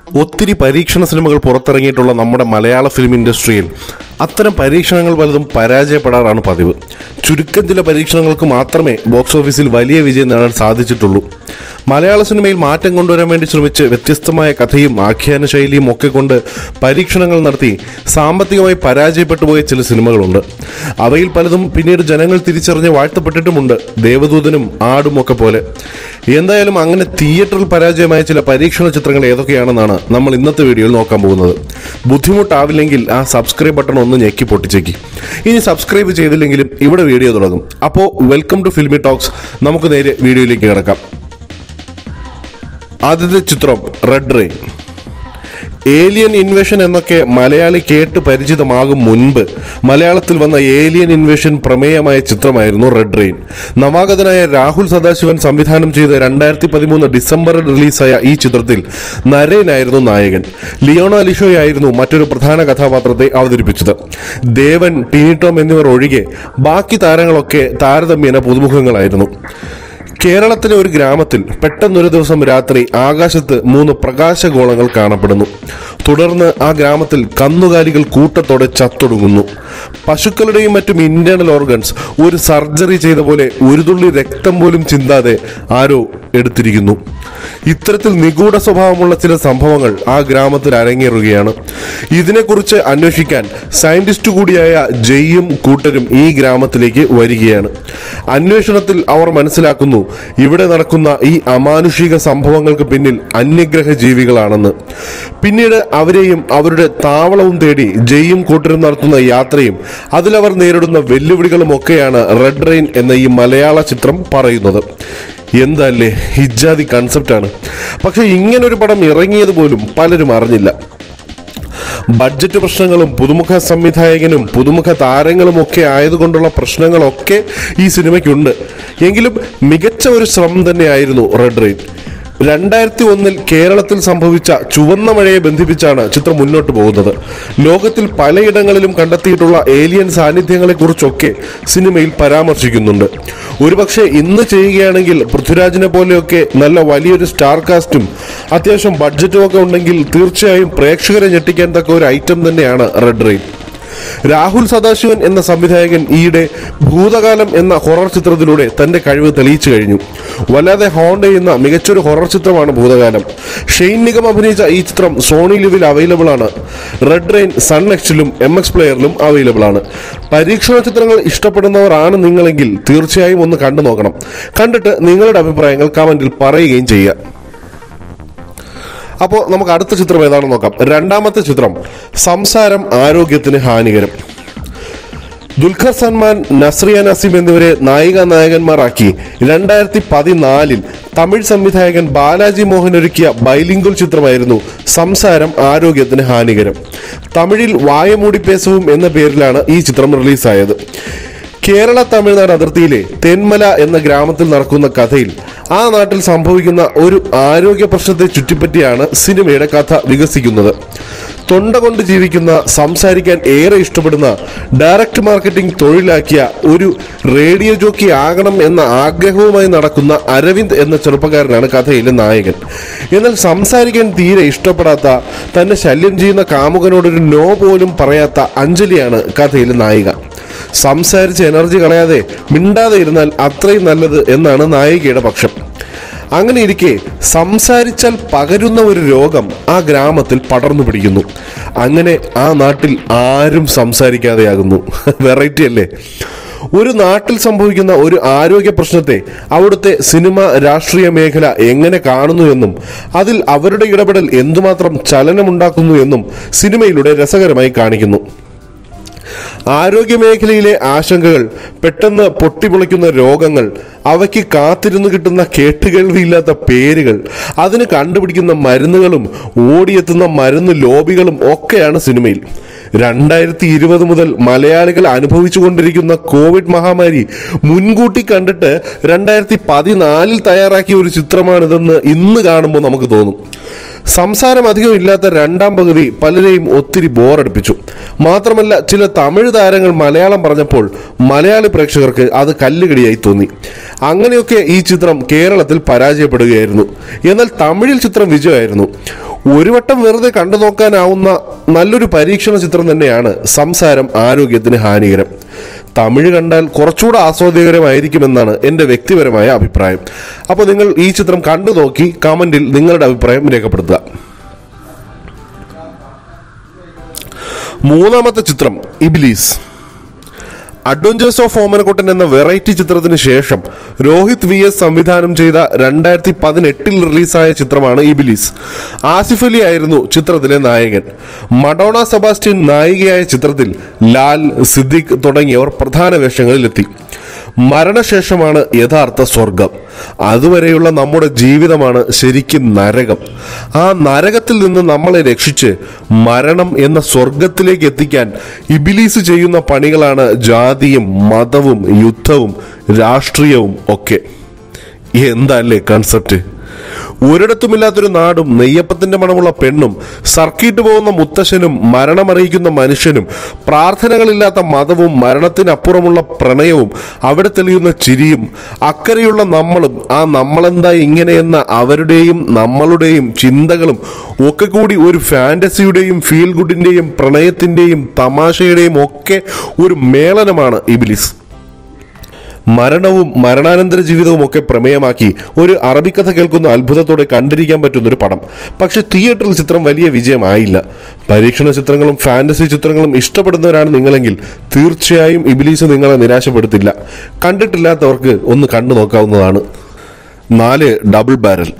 ഒത്തിരി പരീക്ഷണ സിനിമകൾ പുറത്തിറങ്ങിയിട്ടുള്ള നമ്മുടെ മലയാള ഫിലിം ഇൻഡസ്ട്രിയിൽ അത്തരം പരീക്ഷണങ്ങൾ പലതും പരാജയപ്പെടാറാണ് പതിവ് ചുരുക്കം ചില പരീക്ഷണങ്ങൾക്ക് മാത്രമേ ബോക്സ് ഓഫീസിൽ വലിയ വിജയം നേടാൻ സാധിച്ചിട്ടുള്ളൂ മലയാള സിനിമയിൽ മാറ്റം കൊണ്ടുവരാൻ വേണ്ടി ശ്രമിച്ച് വ്യത്യസ്തമായ കഥയും ആഖ്യാന ശൈലിയും ഒക്കെ കൊണ്ട് പരീക്ഷണങ്ങൾ നടത്തി സാമ്പത്തികമായി പരാജയപ്പെട്ടു പോയ ചില സിനിമകളുണ്ട് അവയിൽ പലതും പിന്നീട് ജനങ്ങൾ തിരിച്ചറിഞ്ഞ് വാഴ്ത്തപ്പെട്ടിട്ടുമുണ്ട് ദേവദൂതനും ആടും ഒക്കെ പോലെ എന്തായാലും അങ്ങനെ തിയേറ്ററിൽ പരാജയമായ ചില പരീക്ഷണ ചിത്രങ്ങൾ ഏതൊക്കെയാണെന്നാണ് നമ്മൾ ഇന്നത്തെ വീഡിയോയിൽ നോക്കാൻ പോകുന്നത് ബുദ്ധിമുട്ടാവില്ലെങ്കിൽ ആ സബ്സ്ക്രൈബ് ബട്ടൺ ഒന്ന് ഞെക്കി പൊട്ടിച്ചേക്കി ഇനി സബ്സ്ക്രൈബ് ചെയ്തില്ലെങ്കിലും ഇവിടെ വീഡിയോ തുടങ്ങും അപ്പോൾ വെൽക്കം ടു ഫിൽമി ടോക്സ് നമുക്ക് നേരെ വീഡിയോയിലേക്ക് കിടക്കാം ആദ്യത്തെ ചിത്രം റെഡ് റെയിൻ ഏലിയൻ ഇൻവേഷൻ എന്നൊക്കെ മലയാളി കേട്ട് പരിചിതമാകും മുൻപ് മലയാളത്തിൽ വന്ന ഏലിയൻ ഇൻവേഷൻ പ്രമേയമായ ചിത്രമായിരുന്നു റെഡ് റെയിൻ നവാഗതനായ രാഹുൽ സദാശിവൻ സംവിധാനം ചെയ്ത രണ്ടായിരത്തി പതിമൂന്ന് ഡിസംബറിൽ റിലീസായ ഈ ചിത്രത്തിൽ നരേനായിരുന്നു നായകൻ ലിയോണ അലിഷോയായിരുന്നു മറ്റൊരു പ്രധാന കഥാപാത്രത്തെ അവതരിപ്പിച്ചത് ദേവൻ ടീനിട്ടോം എന്നിവർ ഒഴികെ ബാക്കി താരങ്ങളൊക്കെ താരതമ്യേന പുതുമുഖങ്ങളായിരുന്നു കേരളത്തിലെ ഒരു ഗ്രാമത്തിൽ പെട്ടെന്നൊരു ദിവസം രാത്രി ആകാശത്ത് മൂന്ന് പ്രകാശഗോളങ്ങൾ കാണപ്പെടുന്നു തുടർന്ന് ആ ഗ്രാമത്തിൽ കന്നുകാലികൾ കൂട്ടത്തോടെ ചത്തൊടുങ്ങുന്നു പശുക്കളുടെയും മറ്റും ഇന്റേണൽ ഓർഗൻസ് ഒരു സർജറി ചെയ്ത പോലെ ഒരു തുള്ളി രക്തം പോലും ചിന്താതെ ആരോ എടുത്തിരിക്കുന്നു ഇത്തരത്തിൽ നിഗൂഢ സ്വഭാവമുള്ള ചില സംഭവങ്ങൾ ആ ഗ്രാമത്തിൽ അരങ്ങേറുകയാണ് ഇതിനെക്കുറിച്ച് അന്വേഷിക്കാൻ സയന്റിസ്റ്റ് കൂടിയായ ജെയ്യും കൂട്ടരും ഈ ഗ്രാമത്തിലേക്ക് വരികയാണ് അന്വേഷണത്തിൽ അവർ മനസ്സിലാക്കുന്നു ഇവിടെ നടക്കുന്ന ഈ അമാനുഷിക സംഭവങ്ങൾക്ക് പിന്നിൽ അന്യഗ്രഹ ജീവികളാണെന്ന് പിന്നീട് അവരെയും അവരുടെ താവളവും തേടി ജെയ്യും കൂട്ടരും നടത്തുന്ന യാത്രയും അതിലവർ നേരിടുന്ന വെല്ലുവിളികളും ഒക്കെയാണ് റെഡ് റെയിൻ എന്ന ഈ മലയാള ചിത്രം പറയുന്നത് എന്തല്ലേ ഹിജാദി കൺസെപ്റ്റാണ് പക്ഷെ ഇങ്ങനൊരു പടം ഇറങ്ങിയത് പോലും പലരും അറിഞ്ഞില്ല ബഡ്ജറ്റ് പ്രശ്നങ്ങളും പുതുമുഖ സംവിധായകനും പുതുമുഖ താരങ്ങളും ഒക്കെ ആയതുകൊണ്ടുള്ള പ്രശ്നങ്ങളൊക്കെ ഈ സിനിമയ്ക്കുണ്ട് എങ്കിലും മികച്ച ഒരു ശ്രമം തന്നെയായിരുന്നു റെഡ് റെയിൻ രണ്ടായിരത്തി ഒന്നിൽ കേരളത്തിൽ സംഭവിച്ച ചുവന്ന മഴയെ ബന്ധിപ്പിച്ചാണ് ചിത്രം മുന്നോട്ട് പോകുന്നത് ലോകത്തിൽ പലയിടങ്ങളിലും കണ്ടെത്തിയിട്ടുള്ള ഏലിയൻ സാന്നിധ്യങ്ങളെക്കുറിച്ചൊക്കെ സിനിമയിൽ പരാമർശിക്കുന്നുണ്ട് ഒരുപക്ഷെ ഇന്ന് ചെയ്യുകയാണെങ്കിൽ പൃഥ്വിരാജിനെ പോലെയൊക്കെ നല്ല വലിയൊരു സ്റ്റാർ കാസ്റ്റും അത്യാവശ്യം ബഡ്ജറ്റും ഒക്കെ ഉണ്ടെങ്കിൽ തീർച്ചയായും പ്രേക്ഷകരെ ഞെട്ടിക്കാൻ തക്ക ഒരു ഐറ്റം തന്നെയാണ് റെഡ് റെയിൻ രാഹുൽ സദാശിവൻ എന്ന സംവിധായകൻ ഈയിടെ ഭൂതകാലം എന്ന ഹൊറർ ചിത്രത്തിലൂടെ തന്റെ കഴിവ് തെളിയിച്ചു കഴിഞ്ഞു വല്ലാതെ ഹോണ്ട് ചെയ്യുന്ന മികച്ചൊരു ഹൊറർ ചിത്രമാണ് ഭൂതകാലം ഷെയ്ൻ നിഗം അഭിനയിച്ച ഈ ചിത്രം സോണി ലിവിൽ അവൈലബിൾ ആണ് റെഡ് റെയിൻ സൺ നെക്സ്റ്റിലും എം എക്സ് പ്ലെയറിലും അവൈലബിൾ ആണ് പരീക്ഷണ ചിത്രങ്ങൾ ഇഷ്ടപ്പെടുന്നവരാണ് നിങ്ങളെങ്കിൽ തീർച്ചയായും ഒന്ന് കണ്ടു നോക്കണം കണ്ടിട്ട് നിങ്ങളുടെ അഭിപ്രായങ്ങൾ കമന്റിൽ പറയുകയും ചെയ്യുക അപ്പോൾ നമുക്ക് അടുത്ത ചിത്രം ഏതാണെന്ന് നോക്കാം രണ്ടാമത്തെ ചിത്രം സംസാരം ആരോഗ്യത്തിന് ഹാനികരം ദുൽഖർ സൽമാൻ നസ്രിയ നസീം എന്നിവരെ നായിക നായകന്മാരാക്കി രണ്ടായിരത്തി പതിനാലിൽ തമിഴ് സംവിധായകൻ ബാലാജി മോഹൻ ഒരുക്കിയ ബൈലിംഗുൽ ചിത്രമായിരുന്നു സംസാരം ആരോഗ്യത്തിന് ഹാനികരം തമിഴിൽ വായമൂടി പേസവും എന്ന പേരിലാണ് ഈ ചിത്രം റിലീസായത് കേരള തമിഴ്നാട് അതിർത്തിയിലെ തെന്മല എന്ന ഗ്രാമത്തിൽ നടക്കുന്ന കഥയിൽ ആ നാട്ടിൽ സംഭവിക്കുന്ന ഒരു ആരോഗ്യ പ്രശ്നത്തെ ചുറ്റിപ്പറ്റിയാണ് സിനിമയുടെ കഥ വികസിക്കുന്നത് തൊണ്ട കൊണ്ട് ജീവിക്കുന്ന സംസാരിക്കാൻ ഏറെ ഇഷ്ടപ്പെടുന്ന ഡയറക്റ്റ് മാർക്കറ്റിംഗ് തൊഴിലാക്കിയ ഒരു റേഡിയോ ജോക്കി ആകണം എന്ന ആഗ്രഹവുമായി നടക്കുന്ന അരവിന്ദ് എന്ന ചെറുപ്പക്കാരനാണ് കഥയിലെ നായകൻ എന്നാൽ സംസാരിക്കാൻ തീരെ ഇഷ്ടപ്പെടാത്ത തന്നെ ശല്യം ചെയ്യുന്ന കാമുകനോടൊരു നോ പോലും പറയാത്ത അഞ്ജലിയാണ് കഥയിലെ നായിക സംസാരിച്ച് എനർജി കളയാതെ മിണ്ടാതെ ഇരുന്നാൽ അത്രയും നല്ലത് എന്നാണ് നായികയുടെ പക്ഷം അങ്ങനെ ഇരിക്കെ സംസാരിച്ചാൽ പകരുന്ന ഒരു രോഗം ആ ഗ്രാമത്തിൽ പടർന്നു പിടിക്കുന്നു അങ്ങനെ ആ നാട്ടിൽ ആരും സംസാരിക്കാതെയാകുന്നു വെറൈറ്റി അല്ലേ ഒരു നാട്ടിൽ സംഭവിക്കുന്ന ഒരു ആരോഗ്യ പ്രശ്നത്തെ അവിടുത്തെ സിനിമ രാഷ്ട്രീയ മേഖല എങ്ങനെ കാണുന്നു എന്നും അതിൽ അവരുടെ ഇടപെടൽ എന്തുമാത്രം ചലനമുണ്ടാക്കുന്നു എന്നും സിനിമയിലൂടെ രസകരമായി കാണിക്കുന്നു ആരോഗ്യ മേഖലയിലെ ആശങ്കകൾ പെട്ടെന്ന് പൊട്ടിപ്പൊളിക്കുന്ന രോഗങ്ങൾ അവയ്ക്ക് കാത്തിരുന്ന് കിട്ടുന്ന കേട്ടുകേൾവിയില്ലാത്ത പേരുകൾ അതിന് കണ്ടുപിടിക്കുന്ന മരുന്നുകളും ഓടിയെത്തുന്ന മരുന്ന് ലോബികളും ഒക്കെയാണ് സിനിമയിൽ രണ്ടായിരത്തി ഇരുപത് മുതൽ മലയാളികൾ അനുഭവിച്ചുകൊണ്ടിരിക്കുന്ന കോവിഡ് മഹാമാരി മുൻകൂട്ടി കണ്ടിട്ട് രണ്ടായിരത്തി പതിനാലിൽ തയ്യാറാക്കിയ ഒരു ചിത്രമാണിതെന്ന് ഇന്ന് കാണുമ്പോൾ നമുക്ക് തോന്നും സംസാരം അധികം ഇല്ലാത്ത രണ്ടാം പകുതി പലരെയും ഒത്തിരി ബോറടിപ്പിച്ചു മാത്രമല്ല ചില തമിഴ് താരങ്ങൾ മലയാളം പറഞ്ഞപ്പോൾ മലയാളി പ്രേക്ഷകർക്ക് അത് കല്ലുകടിയായി തോന്നി അങ്ങനെയൊക്കെ ഈ ചിത്രം കേരളത്തിൽ പരാജയപ്പെടുകയായിരുന്നു എന്നാൽ തമിഴിൽ ചിത്രം വിജയമായിരുന്നു ഒരു വട്ടം വെറുതെ കണ്ടു നോക്കാനാവുന്ന നല്ലൊരു പരീക്ഷണ ചിത്രം തന്നെയാണ് സംസാരം ആരോഗ്യത്തിന് ഹാനികരം തമിഴ് കണ്ടാൽ കുറച്ചുകൂടെ ആസ്വാദ്യകരമായിരിക്കുമെന്നാണ് എൻ്റെ വ്യക്തിപരമായ അഭിപ്രായം അപ്പോൾ നിങ്ങൾ ഈ ചിത്രം കണ്ടു നോക്കി കമൻറ്റിൽ നിങ്ങളുടെ അഭിപ്രായം രേഖപ്പെടുത്തുക മൂന്നാമത്തെ ചിത്രം ഇബിലീസ് അഡ്വഞ്ചേഴ്സ് ഓഫ് ഓമനക്കുട്ടൻ എന്ന വെറൈറ്റി ചിത്രത്തിന് ശേഷം രോഹിത് വി എസ് സംവിധാനം ചെയ്ത രണ്ടായിരത്തി പതിനെട്ടിൽ റിലീസായ ചിത്രമാണ് ഇബിലിസ് ആസിഫ് അലി ആയിരുന്നു ചിത്രത്തിലെ നായകൻ മഡോണ സെബാസ്റ്റ്യൻ നായികയായ ചിത്രത്തിൽ ലാൽ സിദ്ദിഖ് തുടങ്ങിയവർ പ്രധാന വേഷങ്ങളിലെത്തി മരണശേഷമാണ് യഥാർത്ഥ സ്വർഗം അതുവരെയുള്ള നമ്മുടെ ജീവിതമാണ് ശരിക്കും നരകം ആ നരകത്തിൽ നിന്ന് നമ്മളെ രക്ഷിച്ച് മരണം എന്ന സ്വർഗത്തിലേക്ക് എത്തിക്കാൻ ഇബിലീസ് ചെയ്യുന്ന പണികളാണ് ജാതിയും മതവും യുദ്ധവും രാഷ്ട്രീയവും ഒക്കെ എന്തല്ലേ കൺസെപ്റ്റ് ഒരിടത്തുമില്ലാത്തൊരു നാടും നെയ്യപ്പത്തിന്റെ മണമുള്ള പെണ്ണും സർക്കിട്ട് പോകുന്ന മുത്തശ്ശനും മരണമറിയിക്കുന്ന മനുഷ്യനും പ്രാർത്ഥനകളില്ലാത്ത മതവും മരണത്തിനപ്പുറമുള്ള പ്രണയവും അവിടെ തെളിയുന്ന ചിരിയും അക്കരെയുള്ള നമ്മളും ആ നമ്മളെന്താ ഇങ്ങനെയെന്ന അവരുടെയും നമ്മളുടെയും ചിന്തകളും ഒക്കെ കൂടി ഒരു ഫാന്റസിയുടെയും ഫീൽ ഗുഡിന്റെയും പ്രണയത്തിന്റെയും തമാശയുടെയും ഒക്കെ ഒരു മേളനമാണ് ഇബിലിസ് മരണവും മരണാനന്തര ജീവിതവും ഒക്കെ പ്രമേയമാക്കി ഒരു അറബിക്കഥ കേൾക്കുന്ന അത്ഭുതത്തോടെ കണ്ടിരിക്കാൻ പറ്റുന്ന ഒരു പടം പക്ഷെ തിയേറ്ററിൽ ചിത്രം വലിയ വിജയമായില്ല പരീക്ഷണ ചിത്രങ്ങളും ഫാന്റസി ചിത്രങ്ങളും ഇഷ്ടപ്പെടുന്നവരാണ് നിങ്ങളെങ്കിൽ തീർച്ചയായും ഇബിലീസ് നിങ്ങളെ നിരാശപ്പെടുത്തില്ല കണ്ടിട്ടില്ലാത്തവർക്ക് ഒന്ന് കണ്ടു നോക്കാവുന്നതാണ് നാല് ഡബിൾ ബാരൽ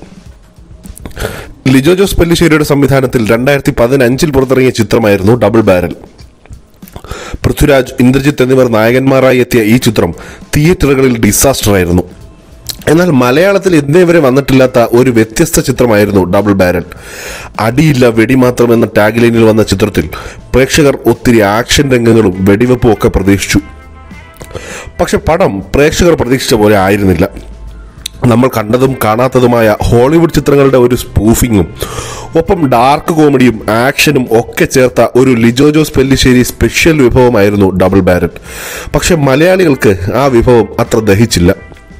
ലിജോ ജോസ് പല്ലിശ്ശേരിയുടെ സംവിധാനത്തിൽ രണ്ടായിരത്തി പതിനഞ്ചിൽ പുറത്തിറങ്ങിയ ചിത്രമായിരുന്നു ഡബിൾ ബാരൽ പൃഥ്വിരാജ് ഇന്ദ്രജിത്ത് എന്നിവർ നായകന്മാരായി എത്തിയ ഈ ചിത്രം തിയേറ്ററുകളിൽ ഡിസാസ്റ്റർ ആയിരുന്നു എന്നാൽ മലയാളത്തിൽ ഇന്നേ വരെ വന്നിട്ടില്ലാത്ത ഒരു വ്യത്യസ്ത ചിത്രമായിരുന്നു ഡബിൾ ബാരൽ അടിയില്ല വെടി മാത്രം എന്ന ടാഗ് ലൈനിൽ വന്ന ചിത്രത്തിൽ പ്രേക്ഷകർ ഒത്തിരി ആക്ഷൻ രംഗങ്ങളും വെടിവെപ്പും ഒക്കെ പ്രതീക്ഷിച്ചു പക്ഷെ പടം പ്രേക്ഷകർ പ്രതീക്ഷിച്ച പോലെ ആയിരുന്നില്ല നമ്മൾ കണ്ടതും കാണാത്തതുമായ ഹോളിവുഡ് ചിത്രങ്ങളുടെ ഒരു സ്പൂഫിങ്ങും ഒപ്പം ഡാർക്ക് കോമഡിയും ആക്ഷനും ഒക്കെ ചേർത്ത ഒരു ലിജോ ജോസ് പെല്ലിശ്ശേരി സ്പെഷ്യൽ വിഭവമായിരുന്നു ഡബിൾ ബാരൻ പക്ഷെ മലയാളികൾക്ക് ആ വിഭവം അത്ര ദഹിച്ചില്ല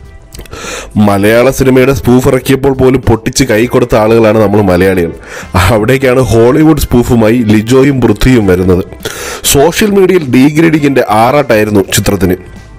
മലയാള സിനിമയുടെ സ്പൂഫ് ഇറക്കിയപ്പോൾ പോലും പൊട്ടിച്ച് കൈ കൊടുത്ത ആളുകളാണ് നമ്മൾ മലയാളികൾ അവിടേക്കാണ് ഹോളിവുഡ് സ്പൂഫുമായി ലിജോയും പൃഥ്വിയും വരുന്നത് സോഷ്യൽ മീഡിയയിൽ ഡീഗ്രേഡിങ്ങിന്റെ ആറാട്ടായിരുന്നു ചിത്രത്തിന്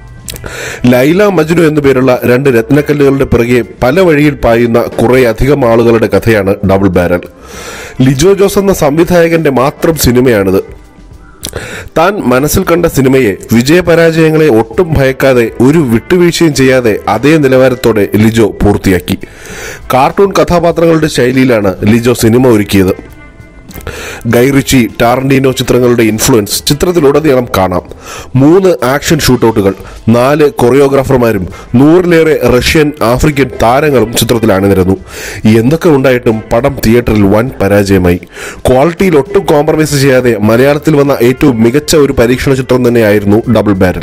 ലൈല മജ്നു എന്നു പേരുള്ള രണ്ട് രത്നക്കല്ലുകളുടെ പിറകെ പല വഴിയിൽ പായുന്ന കുറെ അധികം ആളുകളുടെ കഥയാണ് ഡബിൾ ബാരൽ ലിജോ ജോസ് എന്ന സംവിധായകന്റെ മാത്രം സിനിമയാണിത് താൻ മനസ്സിൽ കണ്ട സിനിമയെ വിജയപരാജയങ്ങളെ ഒട്ടും ഭയക്കാതെ ഒരു വിട്ടുവീഴ്ചയും ചെയ്യാതെ അതേ നിലവാരത്തോടെ ലിജോ പൂർത്തിയാക്കി കാർട്ടൂൺ കഥാപാത്രങ്ങളുടെ ശൈലിയിലാണ് ലിജോ സിനിമ ഒരുക്കിയത് ഗൈറിച്ചി ടാറന്റീനോ ചിത്രങ്ങളുടെ ഇൻഫ്ലുവൻസ് ചിത്രത്തിലുടനീളം കാണാം മൂന്ന് ആക്ഷൻ ഷൂട്ടൌട്ടുകൾ നാല് കൊറിയോഗ്രാഫർമാരും നൂറിലേറെ റഷ്യൻ ആഫ്രിക്കൻ താരങ്ങളും ചിത്രത്തിൽ അണിനിരന്നു എന്തൊക്കെ ഉണ്ടായിട്ടും പടം തിയേറ്ററിൽ വൻ പരാജയമായി ക്വാളിറ്റിയിൽ ഒട്ടും കോംപ്രമൈസ് ചെയ്യാതെ മലയാളത്തിൽ വന്ന ഏറ്റവും മികച്ച ഒരു പരീക്ഷണ ചിത്രം തന്നെയായിരുന്നു ഡബിൾ ബാരൽ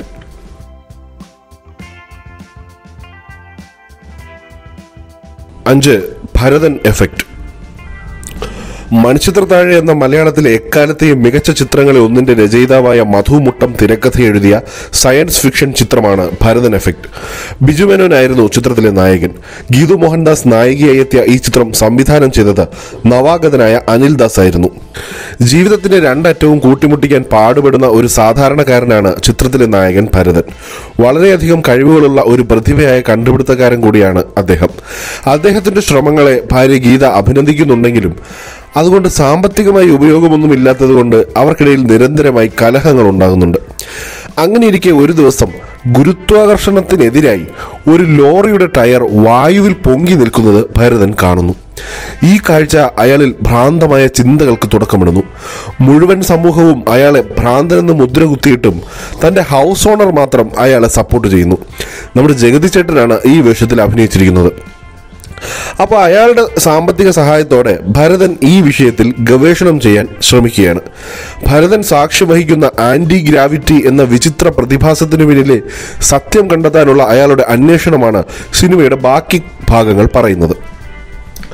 അഞ്ച് ഭരതൻ എഫക്റ്റ് മണിച്ചിത്രത്താഴ് എന്ന മലയാളത്തിലെ എക്കാലത്തെയും മികച്ച ചിത്രങ്ങളിൽ ഒന്നിന്റെ രചയിതാവായ മധുമുട്ടം തിരക്കഥ എഴുതിയ സയൻസ് ഫിക്ഷൻ ചിത്രമാണ് ഭരതൻ എഫക്ട് ബിജു മേനോനായിരുന്നു ചിത്രത്തിലെ നായകൻ ഗീതു മോഹൻദാസ് നായികയായി എത്തിയ ഈ ചിത്രം സംവിധാനം ചെയ്തത് നവാഗതനായ അനിൽ ദാസ് ആയിരുന്നു ജീവിതത്തിന്റെ രണ്ടറ്റവും കൂട്ടിമുട്ടിക്കാൻ പാടുപെടുന്ന ഒരു സാധാരണക്കാരനാണ് ചിത്രത്തിലെ നായകൻ ഭരതൻ വളരെയധികം കഴിവുകളുള്ള ഒരു പ്രതിഭയായ കണ്ടുപിടുത്തക്കാരൻ കൂടിയാണ് അദ്ദേഹം അദ്ദേഹത്തിന്റെ ശ്രമങ്ങളെ ഭാര്യ ഗീത അഭിനന്ദിക്കുന്നുണ്ടെങ്കിലും അതുകൊണ്ട് സാമ്പത്തികമായി ഉപയോഗമൊന്നും ഇല്ലാത്തതുകൊണ്ട് അവർക്കിടയിൽ നിരന്തരമായി കലഹങ്ങൾ ഉണ്ടാകുന്നുണ്ട് അങ്ങനെയിരിക്കെ ഒരു ദിവസം ഗുരുത്വാകർഷണത്തിനെതിരായി ഒരു ലോറിയുടെ ടയർ വായുവിൽ പൊങ്ങി നിൽക്കുന്നത് ഭരതൻ കാണുന്നു ഈ കാഴ്ച അയാളിൽ ഭ്രാന്തമായ ചിന്തകൾക്ക് തുടക്കമിടുന്നു മുഴുവൻ സമൂഹവും അയാളെ ഭ്രാന്തനെന്ന് മുദ്ര കുത്തിയിട്ടും തന്റെ ഹൗസ് ഓണർ മാത്രം അയാളെ സപ്പോർട്ട് ചെയ്യുന്നു നമ്മുടെ ജഗതി ചേട്ടനാണ് ഈ വേഷത്തിൽ അഭിനയിച്ചിരിക്കുന്നത് അപ്പോൾ അയാളുടെ സാമ്പത്തിക സഹായത്തോടെ ഭരതൻ ഈ വിഷയത്തിൽ ഗവേഷണം ചെയ്യാൻ ശ്രമിക്കുകയാണ് ഭരതൻ സാക്ഷ്യം വഹിക്കുന്ന ആന്റി ഗ്രാവിറ്റി എന്ന വിചിത്ര പ്രതിഭാസത്തിനു പിന്നിലെ സത്യം കണ്ടെത്താനുള്ള അയാളുടെ അന്വേഷണമാണ് സിനിമയുടെ ബാക്കി ഭാഗങ്ങൾ പറയുന്നത്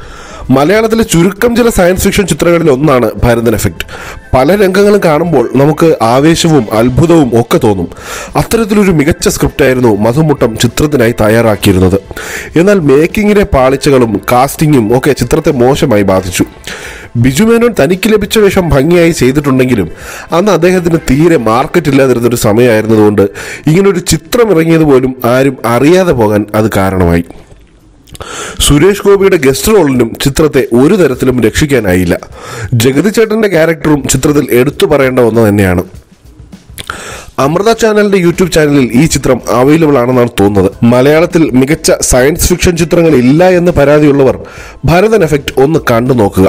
മലയാളത്തിലെ ചുരുക്കം ചില സയൻസ് ഫിക്ഷൻ ചിത്രങ്ങളിൽ ഒന്നാണ് ഭരതൻ എഫക്റ്റ് പല രംഗങ്ങളും കാണുമ്പോൾ നമുക്ക് ആവേശവും അത്ഭുതവും ഒക്കെ തോന്നും അത്തരത്തിലൊരു മികച്ച സ്ക്രിപ്റ്റായിരുന്നു മധുമുട്ടം ചിത്രത്തിനായി തയ്യാറാക്കിയിരുന്നത് എന്നാൽ മേക്കിങ്ങിലെ പാളിച്ചകളും കാസ്റ്റിങ്ങും ഒക്കെ ചിത്രത്തെ മോശമായി ബാധിച്ചു ബിജു മേനോൻ തനിക്ക് ലഭിച്ച വേഷം ഭംഗിയായി ചെയ്തിട്ടുണ്ടെങ്കിലും അന്ന് അദ്ദേഹത്തിന് തീരെ മാർക്കറ്റ് ഇല്ലാതിരുന്നൊരു സമയമായിരുന്നതുകൊണ്ട് ഇങ്ങനൊരു ചിത്രം ഇറങ്ങിയത് പോലും ആരും അറിയാതെ പോകാൻ അത് കാരണമായി സുരേഷ് ഗോപിയുടെ ഗസ്റ്റ് റോളിനും ചിത്രത്തെ ഒരു തരത്തിലും രക്ഷിക്കാനായില്ല ജഗതി ചേട്ടന്റെ ക്യാരക്ടറും ചിത്രത്തിൽ എടുത്തു പറയേണ്ട ഒന്ന് തന്നെയാണ് അമൃത ചാനലിന്റെ യൂട്യൂബ് ചാനലിൽ ഈ ചിത്രം അവൈലബിൾ ആണെന്നാണ് തോന്നുന്നത് മലയാളത്തിൽ മികച്ച സയൻസ് ഫിക്ഷൻ ചിത്രങ്ങൾ ഇല്ല എന്ന് പരാതിയുള്ളവർ ഭരതൻ എഫക്റ്റ് ഒന്ന് കണ്ടു നോക്കുക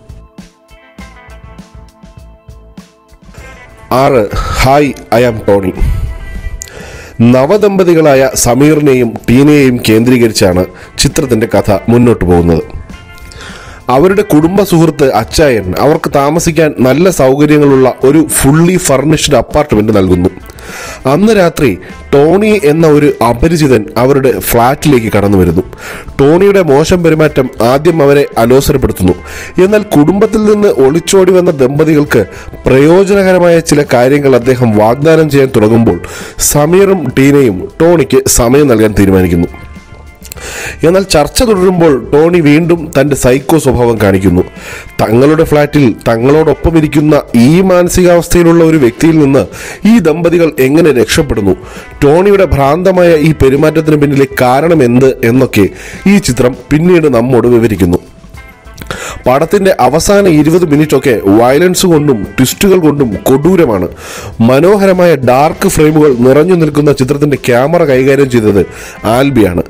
ആറ് ഹായ് ഐ ആം ടോണി നവദമ്പതികളായ സമീറിനെയും ടീനയെയും കേന്ദ്രീകരിച്ചാണ് ചിത്രത്തിന്റെ കഥ മുന്നോട്ട് പോകുന്നത് അവരുടെ കുടുംബ സുഹൃത്ത് അച്ചായൻ അവർക്ക് താമസിക്കാൻ നല്ല സൗകര്യങ്ങളുള്ള ഒരു ഫുള്ളി ഫർണിഷ്ഡ് അപ്പാർട്ട്മെന്റ് നൽകുന്നു അന്ന് രാത്രി ടോണി എന്ന ഒരു അപരിചിതൻ അവരുടെ ഫ്ളാറ്റിലേക്ക് കടന്നു വരുന്നു ടോണിയുടെ മോശം പെരുമാറ്റം ആദ്യം അവരെ അലോസരപ്പെടുത്തുന്നു എന്നാൽ കുടുംബത്തിൽ നിന്ന് ഒളിച്ചോടി വന്ന ദമ്പതികൾക്ക് പ്രയോജനകരമായ ചില കാര്യങ്ങൾ അദ്ദേഹം വാഗ്ദാനം ചെയ്യാൻ തുടങ്ങുമ്പോൾ സമീറും ടീനയും ടോണിക്ക് സമയം നൽകാൻ തീരുമാനിക്കുന്നു എന്നാൽ ചർച്ച തുടരുമ്പോൾ ടോണി വീണ്ടും തന്റെ സൈക്കോ സ്വഭാവം കാണിക്കുന്നു തങ്ങളുടെ ഫ്ളാറ്റിൽ തങ്ങളോടൊപ്പം ഇരിക്കുന്ന ഈ മാനസികാവസ്ഥയിലുള്ള ഒരു വ്യക്തിയിൽ നിന്ന് ഈ ദമ്പതികൾ എങ്ങനെ രക്ഷപ്പെടുന്നു ടോണിയുടെ ഭ്രാന്തമായ ഈ പെരുമാറ്റത്തിന് പിന്നിലെ കാരണം എന്ത് എന്നൊക്കെ ഈ ചിത്രം പിന്നീട് നമ്മോട് വിവരിക്കുന്നു പടത്തിന്റെ അവസാന ഇരുപത് മിനിറ്റ് ഒക്കെ വയലൻസ് കൊണ്ടും ട്വിസ്റ്റുകൾ കൊണ്ടും കൊടൂരമാണ് മനോഹരമായ ഡാർക്ക് ഫ്രെയിമുകൾ നിറഞ്ഞു നിൽക്കുന്ന ചിത്രത്തിന്റെ ക്യാമറ കൈകാര്യം ചെയ്തത് ആൽബിയാണ്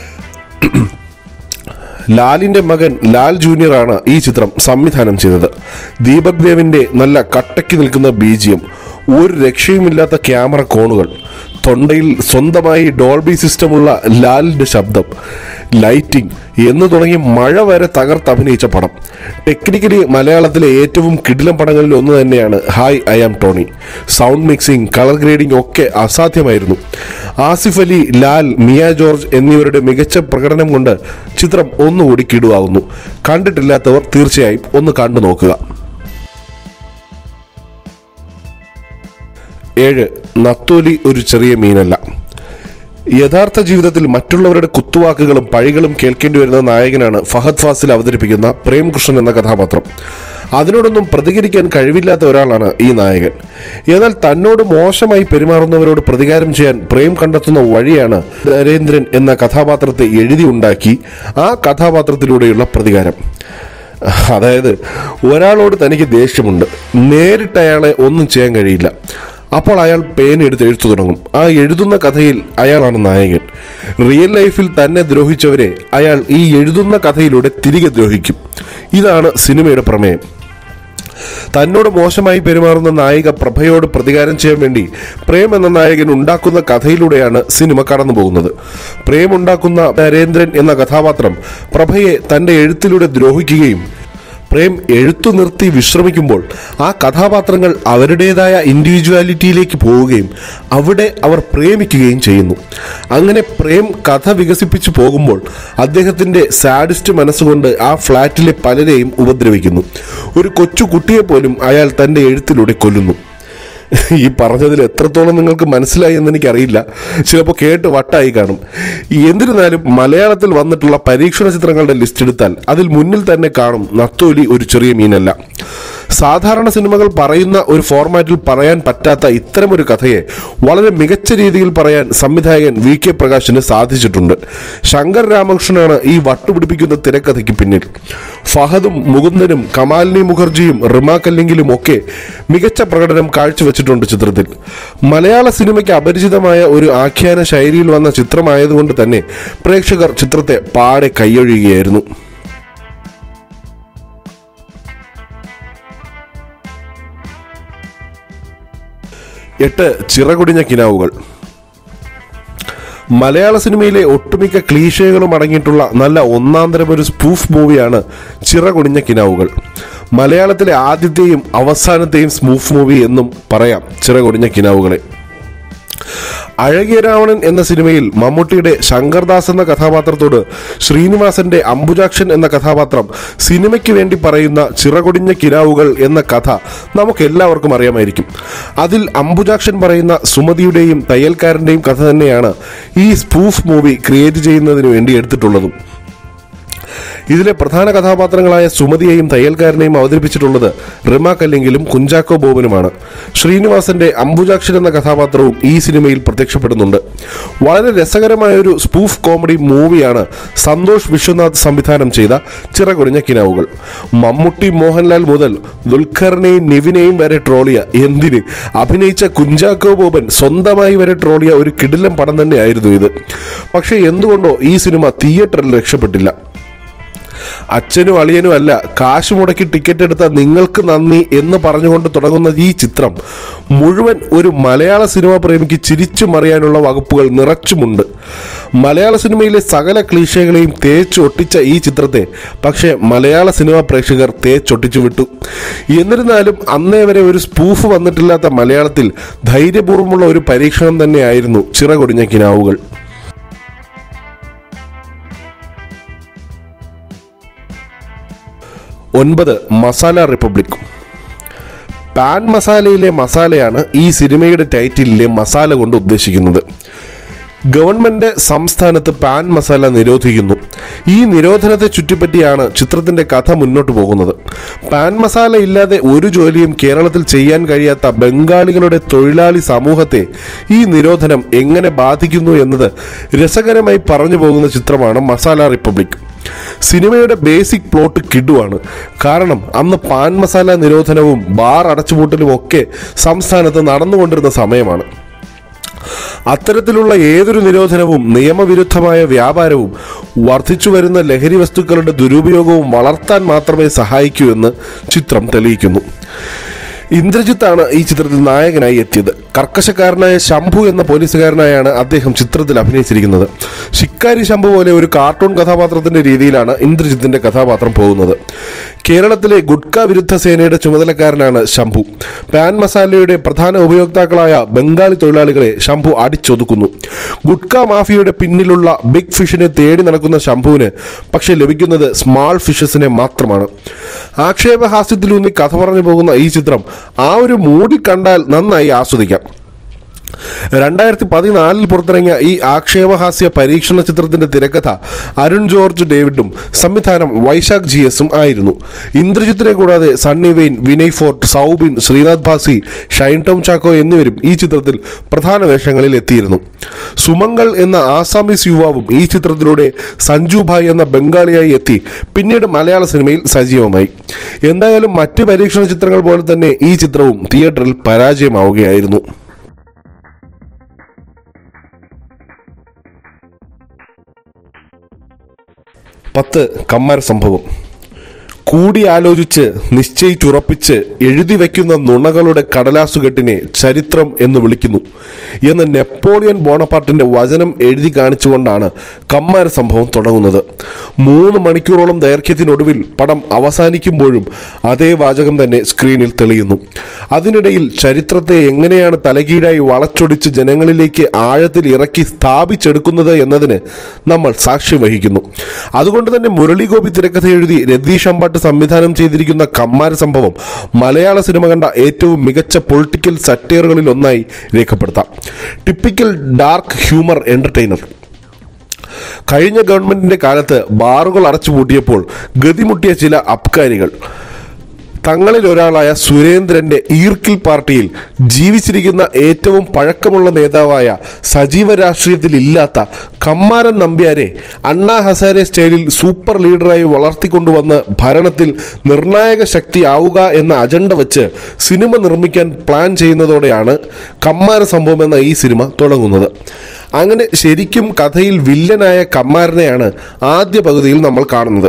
ലാലിന്റെ മകൻ ലാൽ ജൂനിയർ ആണ് ഈ ചിത്രം സംവിധാനം ചെയ്തത് ദീപക് ദേവിന്റെ നല്ല കട്ടയ്ക്ക് നിൽക്കുന്ന ബീജിയം ഒരു രക്ഷയുമില്ലാത്ത ക്യാമറ കോണുകൾ തൊണ്ടയിൽ സ്വന്തമായി ഡോൾബി സിസ്റ്റമുള്ള ലാലിന്റെ ശബ്ദം ലൈറ്റിംഗ് എന്ന് തുടങ്ങി മഴ വരെ തകർത്തഭിനയിച്ച പടം ടെക്നിക്കലി മലയാളത്തിലെ ഏറ്റവും കിടിലം പടങ്ങളിൽ ഒന്ന് തന്നെയാണ് hi I am Tony sound mixing colour grading ഒക്കെ അസാധ്യമായിരുന്നു ആസിഫ് അലി ലാൽ മിയ ജോർജ് എന്നിവരുടെ മികച്ച പ്രകടനം കൊണ്ട് ചിത്രം ഒന്നുകൂടി കിടുവാകുന്നു കണ്ടിട്ടില്ലാത്തവർ തീർച്ചയായും ഒന്ന് കണ്ടു നോക്കുക ഏഴ് നത്തോലി ഒരു ചെറിയ മീനല്ല യഥാർത്ഥ ജീവിതത്തിൽ മറ്റുള്ളവരുടെ കുത്തുവാക്കുകളും പഴികളും കേൾക്കേണ്ടി വരുന്ന നായകനാണ് ഫഹദ് ഫാസിൽ അവതരിപ്പിക്കുന്ന പ്രേംകൃഷ്ണൻ എന്ന കഥാപാത്രം അതിനോടൊന്നും പ്രതികരിക്കാൻ കഴിവില്ലാത്ത ഒരാളാണ് ഈ നായകൻ എന്നാൽ തന്നോട് മോശമായി പെരുമാറുന്നവരോട് പ്രതികാരം ചെയ്യാൻ പ്രേം കണ്ടെത്തുന്ന വഴിയാണ് നരേന്ദ്രൻ എന്ന കഥാപാത്രത്തെ എഴുതി ഉണ്ടാക്കി ആ കഥാപാത്രത്തിലൂടെയുള്ള പ്രതികാരം അതായത് ഒരാളോട് തനിക്ക് ദേഷ്യമുണ്ട് നേരിട്ട് അയാളെ ഒന്നും ചെയ്യാൻ കഴിയില്ല അപ്പോൾ അയാൾ പേന എടുത്ത് എഴുത്തു തുടങ്ങും ആ എഴുതുന്ന കഥയിൽ അയാളാണ് നായകൻ റിയൽ ലൈഫിൽ തന്നെ ദ്രോഹിച്ചവരെ അയാൾ ഈ എഴുതുന്ന കഥയിലൂടെ തിരികെ ദ്രോഹിക്കും ഇതാണ് സിനിമയുടെ പ്രമേയം തന്നോട് മോശമായി പെരുമാറുന്ന നായിക പ്രഭയോട് പ്രതികാരം ചെയ്യാൻ വേണ്ടി പ്രേം എന്ന നായകൻ ഉണ്ടാക്കുന്ന കഥയിലൂടെയാണ് സിനിമ കടന്നു പോകുന്നത് പ്രേം ഉണ്ടാക്കുന്ന നരേന്ദ്രൻ എന്ന കഥാപാത്രം പ്രഭയെ തന്റെ എഴുത്തിലൂടെ ദ്രോഹിക്കുകയും പ്രേം എഴുത്തു നിർത്തി വിശ്രമിക്കുമ്പോൾ ആ കഥാപാത്രങ്ങൾ അവരുടേതായ ഇൻഡിവിജ്വാലിറ്റിയിലേക്ക് പോവുകയും അവിടെ അവർ പ്രേമിക്കുകയും ചെയ്യുന്നു അങ്ങനെ പ്രേം കഥ വികസിപ്പിച്ചു പോകുമ്പോൾ അദ്ദേഹത്തിന്റെ സാഡിസ്റ്റ് മനസ്സുകൊണ്ട് ആ ഫ്ലാറ്റിലെ പലരെയും ഉപദ്രവിക്കുന്നു ഒരു കൊച്ചു കുട്ടിയെ പോലും അയാൾ തന്റെ എഴുത്തിലൂടെ കൊല്ലുന്നു ഈ പറഞ്ഞതിൽ എത്രത്തോളം നിങ്ങൾക്ക് മനസ്സിലായി എന്ന് എനിക്കറിയില്ല ചിലപ്പോൾ കേട്ട് വട്ടായി കാണും എന്നിരുന്നാലും മലയാളത്തിൽ വന്നിട്ടുള്ള പരീക്ഷണ ചിത്രങ്ങളുടെ ലിസ്റ്റ് എടുത്താൽ അതിൽ മുന്നിൽ തന്നെ കാണും നത്തോലി ഒരു ചെറിയ മീനല്ല സാധാരണ സിനിമകൾ പറയുന്ന ഒരു ഫോർമാറ്റിൽ പറയാൻ പറ്റാത്ത ഇത്തരമൊരു കഥയെ വളരെ മികച്ച രീതിയിൽ പറയാൻ സംവിധായകൻ വി കെ പ്രകാശിന് സാധിച്ചിട്ടുണ്ട് ശങ്കർ രാമകൃഷ്ണനാണ് ഈ വട്ടുപിടിപ്പിക്കുന്ന തിരക്കഥയ്ക്ക് പിന്നിൽ ഫഹദും മുകുന്ദനും കമാലിനി മുഖർജിയും റിമ കല്ലിങ്കിലും ഒക്കെ മികച്ച പ്രകടനം കാഴ്ചവെച്ചിട്ടുണ്ട് ചിത്രത്തിൽ മലയാള സിനിമയ്ക്ക് അപരിചിതമായ ഒരു ആഖ്യാന ശൈലിയിൽ വന്ന ചിത്രമായതുകൊണ്ട് തന്നെ പ്രേക്ഷകർ ചിത്രത്തെ പാടെ കൈയൊഴിയുകയായിരുന്നു എട്ട് ചിറകുടിഞ്ഞ കിനാവുകൾ മലയാള സിനിമയിലെ ഒട്ടുമിക്ക ക്ലീഷകളും അടങ്ങിയിട്ടുള്ള നല്ല ഒന്നാന്തരം ഒരു സ്പൂഫ് മൂവിയാണ് ചിറകുടിഞ്ഞ കിനാവുകൾ മലയാളത്തിലെ ആദ്യത്തെയും അവസാനത്തെയും സ്മൂഫ് മൂവി എന്നും പറയാം ചിറകുടിഞ്ഞ കിനാവുകളെ അഴകിയ രാവണൻ എന്ന സിനിമയിൽ മമ്മൂട്ടിയുടെ ശങ്കർദാസ് എന്ന കഥാപാത്രത്തോട് ശ്രീനിവാസന്റെ അംബുജാക്ഷൻ എന്ന കഥാപാത്രം സിനിമയ്ക്ക് വേണ്ടി പറയുന്ന ചിറകൊടിഞ്ഞ കിരാവുകൾ എന്ന കഥ നമുക്ക് എല്ലാവർക്കും അറിയാമായിരിക്കും അതിൽ അംബുജാക്ഷൻ പറയുന്ന സുമതിയുടെയും തയ്യൽക്കാരന്റെയും കഥ തന്നെയാണ് ഈ സ്പൂഫ് മൂവി ക്രിയേറ്റ് ചെയ്യുന്നതിന് വേണ്ടി എടുത്തിട്ടുള്ളതും ഇതിലെ പ്രധാന കഥാപാത്രങ്ങളായ സുമതിയെയും തയ്യൽക്കാരനെയും അവതരിപ്പിച്ചിട്ടുള്ളത് റിമാക്ക് അല്ലെങ്കിലും കുഞ്ചാക്കോ ബോബനുമാണ് ശ്രീനിവാസന്റെ അംബുജാക്ഷൻ എന്ന കഥാപാത്രവും ഈ സിനിമയിൽ പ്രത്യക്ഷപ്പെടുന്നുണ്ട് വളരെ രസകരമായ ഒരു സ്പൂഫ് കോമഡി മൂവിയാണ് സന്തോഷ് വിശ്വനാഥ് സംവിധാനം ചെയ്ത ചിറകുറിഞ്ഞ കിനാവുകൾ മമ്മൂട്ടി മോഹൻലാൽ മുതൽ ദുൽഖറിനെയും നിവിനെയും വരെ ട്രോളിയ എന്തിന് അഭിനയിച്ച കുഞ്ചാക്കോ ബോബൻ സ്വന്തമായി വരെ ട്രോളിയ ഒരു കിടിലം പടം തന്നെയായിരുന്നു ഇത് പക്ഷേ എന്തുകൊണ്ടോ ഈ സിനിമ തിയേറ്ററിൽ രക്ഷപ്പെട്ടില്ല അച്ഛനും അളിയനും അല്ല കാശ് മുടക്കി ടിക്കറ്റ് എടുത്ത നിങ്ങൾക്ക് നന്ദി എന്ന് പറഞ്ഞുകൊണ്ട് തുടങ്ങുന്ന ഈ ചിത്രം മുഴുവൻ ഒരു മലയാള സിനിമ പ്രേമിക്ക് ചിരിച്ചു മറിയാനുള്ള വകുപ്പുകൾ നിറച്ചുമുണ്ട് മലയാള സിനിമയിലെ സകല ക്ലീശകളെയും തേച്ചൊട്ടിച്ച ഈ ചിത്രത്തെ പക്ഷേ മലയാള സിനിമ പ്രേക്ഷകർ തേച്ചൊട്ടിച്ചു വിട്ടു എന്നിരുന്നാലും അന്നേ വരെ ഒരു സ്പൂഫ് വന്നിട്ടില്ലാത്ത മലയാളത്തിൽ ധൈര്യപൂർവ്വമുള്ള ഒരു പരീക്ഷണം തന്നെയായിരുന്നു ചിറകൊടിഞ്ഞ കിനാവുകൾ ഒൻപത് മസാല റിപ്പബ്ലിക് പാൻ മസാലയിലെ മസാലയാണ് ഈ സിനിമയുടെ ടൈറ്റിലിലെ മസാല കൊണ്ട് ഉദ്ദേശിക്കുന്നത് ഗവൺമെന്റ് സംസ്ഥാനത്ത് പാൻ മസാല നിരോധിക്കുന്നു ഈ നിരോധനത്തെ ചുറ്റിപ്പറ്റിയാണ് ചിത്രത്തിന്റെ കഥ മുന്നോട്ട് പോകുന്നത് പാൻ മസാല ഇല്ലാതെ ഒരു ജോലിയും കേരളത്തിൽ ചെയ്യാൻ കഴിയാത്ത ബംഗാളികളുടെ തൊഴിലാളി സമൂഹത്തെ ഈ നിരോധനം എങ്ങനെ ബാധിക്കുന്നു എന്നത് രസകരമായി പറഞ്ഞു പോകുന്ന ചിത്രമാണ് മസാല റിപ്പബ്ലിക് സിനിമയുടെ ബേസിക് പ്ലോട്ട് കിടുവാണ് കാരണം അന്ന് പാൻ മസാല നിരോധനവും ബാർ അടച്ചുപൂട്ടലും ഒക്കെ സംസ്ഥാനത്ത് നടന്നുകൊണ്ടിരുന്ന സമയമാണ് അത്തരത്തിലുള്ള ഏതൊരു നിരോധനവും നിയമവിരുദ്ധമായ വ്യാപാരവും വർദ്ധിച്ചു വരുന്ന ലഹരി വസ്തുക്കളുടെ ദുരുപയോഗവും വളർത്താൻ മാത്രമേ സഹായിക്കൂ എന്ന് ചിത്രം തെളിയിക്കുന്നു ഇന്ദ്രജിത്താണ് ഈ ചിത്രത്തിൽ നായകനായി എത്തിയത് കർക്കശക്കാരനായ ശംഭു എന്ന പോലീസുകാരനായാണ് അദ്ദേഹം ചിത്രത്തിൽ അഭിനയിച്ചിരിക്കുന്നത് ശിക്കാരി ശംഭു പോലെ ഒരു കാർട്ടൂൺ കഥാപാത്രത്തിന്റെ രീതിയിലാണ് ഇന്ദ്രജിത്തിന്റെ കഥാപാത്രം പോകുന്നത് കേരളത്തിലെ ഗുഡ്ക വിരുദ്ധ സേനയുടെ ചുമതലക്കാരനാണ് ശംഭു പാൻ മസാലയുടെ പ്രധാന ഉപയോക്താക്കളായ ബംഗാളി തൊഴിലാളികളെ ശംഭു അടിച്ചൊതുക്കുന്നു ഗുഡ്ക മാഫിയയുടെ പിന്നിലുള്ള ബിഗ് ഫിഷിനെ തേടി നടക്കുന്ന ശംഭുവിന് പക്ഷെ ലഭിക്കുന്നത് സ്മാൾ ഫിഷസിനെ മാത്രമാണ് ആക്ഷേപഹാസ്യത്തിലൂന്നി കഥ പറഞ്ഞു പോകുന്ന ഈ ചിത്രം ആ ഒരു മൂടി കണ്ടാൽ നന്നായി ആസ്വദിക്കാം രണ്ടായിരത്തി പതിനാലിൽ പുറത്തിറങ്ങിയ ഈ ആക്ഷേപഹാസ്യ പരീക്ഷണ ചിത്രത്തിന്റെ തിരക്കഥ അരുൺ ജോർജ് ഡേവിഡും സംവിധാനം വൈശാഖ് ജി എസും ആയിരുന്നു ഇന്ദ്രജിത്തിനെ കൂടാതെ സണ്ണി വെയിൻ വിനയ് ഫോർട്ട് സൗബിൻ ശ്രീനാഥ് ഭാസി ഷൈൻ ടോം ചാക്കോ എന്നിവരും ഈ ചിത്രത്തിൽ പ്രധാന വേഷങ്ങളിൽ എത്തിയിരുന്നു സുമംഗൾ എന്ന ആസാമീസ് യുവാവും ഈ ചിത്രത്തിലൂടെ സഞ്ജു ഭായ് എന്ന ബംഗാളിയായി എത്തി പിന്നീട് മലയാള സിനിമയിൽ സജീവമായി എന്തായാലും മറ്റ് പരീക്ഷണ ചിത്രങ്ങൾ പോലെ തന്നെ ഈ ചിത്രവും തിയേറ്ററിൽ പരാജയമാവുകയായിരുന്നു പത്ത് കമ്മാര സംഭവം കൂടിയാലോചിച്ച് നിശ്ചയിച്ചുറപ്പിച്ച് എഴുതി വയ്ക്കുന്ന നുണകളുടെ കടലാസുകെട്ടിനെ ചരിത്രം എന്ന് വിളിക്കുന്നു എന്ന് നെപ്പോളിയൻ ബോണപ്പാർട്ടിന്റെ വചനം എഴുതി കാണിച്ചുകൊണ്ടാണ് കമ്മാര സംഭവം തുടങ്ങുന്നത് മൂന്ന് മണിക്കൂറോളം ദൈർഘ്യത്തിനൊടുവിൽ പടം അവസാനിക്കുമ്പോഴും അതേ വാചകം തന്നെ സ്ക്രീനിൽ തെളിയുന്നു അതിനിടയിൽ ചരിത്രത്തെ എങ്ങനെയാണ് തലകീഴായി വളച്ചൊടിച്ച് ജനങ്ങളിലേക്ക് ആഴത്തിൽ ഇറക്കി സ്ഥാപിച്ചെടുക്കുന്നത് എന്നതിന് നമ്മൾ സാക്ഷ്യം വഹിക്കുന്നു അതുകൊണ്ട് തന്നെ മുരളിഗോപി തിരക്കഥ എഴുതി രതീഷ് അമ്പാട്ട് സംവിധാനം ചെയ്തിരിക്കുന്ന കമ്മാര സംഭവം മലയാള സിനിമ കണ്ട ഏറ്റവും മികച്ച പൊളിറ്റിക്കൽ സറ്റയറുകളിൽ ഒന്നായി രേഖപ്പെടുത്താം ടിപ്പിക്കൽ ഡാർക്ക് ഹ്യൂമർ എന്റർടൈനർ കഴിഞ്ഞ ഗവൺമെന്റിന്റെ കാലത്ത് ബാറുകൾ അടച്ചുപൂട്ടിയപ്പോൾ ഗതിമുട്ടിയ ചില അബ്കാരികൾ തങ്ങളിൽ ഒരാളായ സുരേന്ദ്രന്റെ ഈർക്കിൽ പാർട്ടിയിൽ ജീവിച്ചിരിക്കുന്ന ഏറ്റവും പഴക്കമുള്ള നേതാവായ സജീവ രാഷ്ട്രീയത്തിൽ ഇല്ലാത്ത കമ്മാരൻ നമ്പ്യാരെ അണ്ണാ ഹസാരെ സ്റ്റൈലിൽ സൂപ്പർ ലീഡറായി വളർത്തിക്കൊണ്ടുവന്ന് ഭരണത്തിൽ നിർണായക ശക്തിയാവുക എന്ന അജണ്ട വെച്ച് സിനിമ നിർമ്മിക്കാൻ പ്ലാൻ ചെയ്യുന്നതോടെയാണ് കമ്മാര സംഭവം എന്ന ഈ സിനിമ തുടങ്ങുന്നത് അങ്ങനെ ശരിക്കും കഥയിൽ വില്ലനായ കമ്മാരനെയാണ് ആദ്യ പകുതിയിൽ നമ്മൾ കാണുന്നത്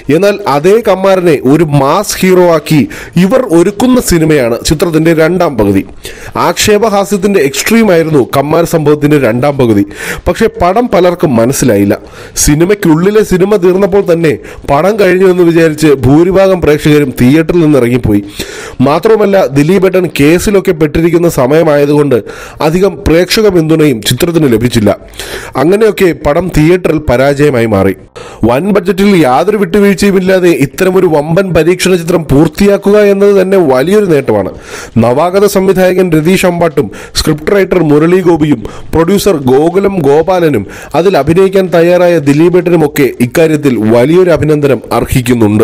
എന്നാൽ അതേ കമ്മാരനെ ഒരു മാസ് ഹീറോ ആക്കി ഇവർ ഒരുക്കുന്ന സിനിമയാണ് ചിത്രത്തിന്റെ രണ്ടാം പകുതി ആക്ഷേപഹാസ്യത്തിന്റെ എക്സ്ട്രീം ആയിരുന്നു കമ്മാര സംഭവത്തിന്റെ രണ്ടാം പകുതി പക്ഷെ പടം പലർക്കും മനസ്സിലായില്ല സിനിമയ്ക്കുള്ളിലെ സിനിമ തീർന്നപ്പോൾ തന്നെ പടം കഴിഞ്ഞു എന്ന് വിചാരിച്ച് ഭൂരിഭാഗം പ്രേക്ഷകരും തിയേറ്ററിൽ നിന്ന് ഇറങ്ങിപ്പോയി മാത്രവുമല്ല ദിലീപേട്ടൻ കേസിലൊക്കെ പെട്ടിരിക്കുന്ന സമയമായതുകൊണ്ട് അധികം പ്രേക്ഷക പിന്തുണയും ചിത്രത്തിന് ലഭിച്ചില്ല അങ്ങനെയൊക്കെ പടം തിയേറ്ററിൽ പരാജയമായി മാറി വൻ ബഡ്ജറ്റിൽ യാതൊരു വിട്ടുവീഴ്ചയുമില്ലാതെ ഇത്തരമൊരു വമ്പൻ പരീക്ഷണ ചിത്രം പൂർത്തിയാക്കുക എന്നത് തന്നെ വലിയൊരു നേട്ടമാണ് നവാഗത സംവിധായകൻ രതീഷ് അമ്പാട്ടും സ്ക്രിപ്റ്റ് റൈറ്റർ മുരളി ഗോപിയും പ്രൊഡ്യൂസർ ഗോകുലം ഗോപാലനും അതിൽ അഭിനയിക്കാൻ തയ്യാറായ ദിലീപേട്ടനുമൊക്കെ ഇക്കാര്യത്തിൽ വലിയൊരു അഭിനന്ദനം അർഹിക്കുന്നുണ്ട്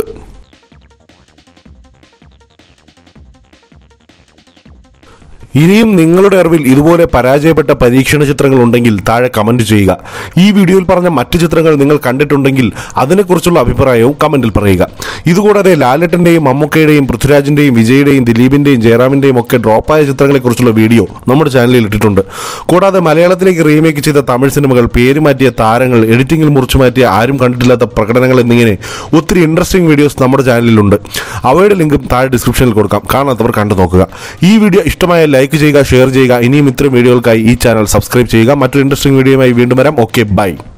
ഇനിയും നിങ്ങളുടെ അറിവിൽ ഇതുപോലെ പരാജയപ്പെട്ട പരീക്ഷണ ചിത്രങ്ങൾ ഉണ്ടെങ്കിൽ താഴെ കമന്റ് ചെയ്യുക ഈ വീഡിയോയിൽ പറഞ്ഞ മറ്റു ചിത്രങ്ങൾ നിങ്ങൾ കണ്ടിട്ടുണ്ടെങ്കിൽ അതിനെക്കുറിച്ചുള്ള അഭിപ്രായവും കമന്റിൽ പറയുക ഇതുകൂടാതെ ലാലട്ടന്റെയും മമ്മൂക്കയുടെയും പൃഥ്വിരാജിന്റെയും വിജയുടെയും ദിലീപിന്റെയും ജയറാമിന്റെയും ഒക്കെ ഡ്രോപ്പായ ചിത്രങ്ങളെക്കുറിച്ചുള്ള വീഡിയോ നമ്മുടെ ചാനലിൽ ഇട്ടിട്ടുണ്ട് കൂടാതെ മലയാളത്തിലേക്ക് റീമേക്ക് ചെയ്ത തമിഴ് സിനിമകൾ പേര് മാറ്റിയ താരങ്ങൾ എഡിറ്റിംഗിൽ മുറിച്ചു മാറ്റിയ ആരും കണ്ടിട്ടില്ലാത്ത പ്രകടനങ്ങൾ എന്നിങ്ങനെ ഒത്തിരി ഇൻട്രസ്റ്റിംഗ് വീഡിയോസ് നമ്മുടെ ചാനലിലുണ്ട് അവയുടെ ലിങ്കും താഴെ ഡിസ്ക്രിപ്ഷനിൽ കൊടുക്കാം കാണാത്തവർ കണ്ടു നോക്കുക ഈ വീഡിയോ ഇഷ്ടമായ ലൈക്ക് ചെയ്യുക ഷെയർ ചെയ്യുക ഇനിയും ഇത്തരം വീഡിയോകൾക്കായി ഈ ചാനൽ സബ്സ്ക്രൈബ് ചെയ്യുക മറ്റൊരു ഇൻട്രസ്റ്റിംഗ് വീഡിയോയുമായി വീണ്ടും വരാം ഓക്കെ ബൈ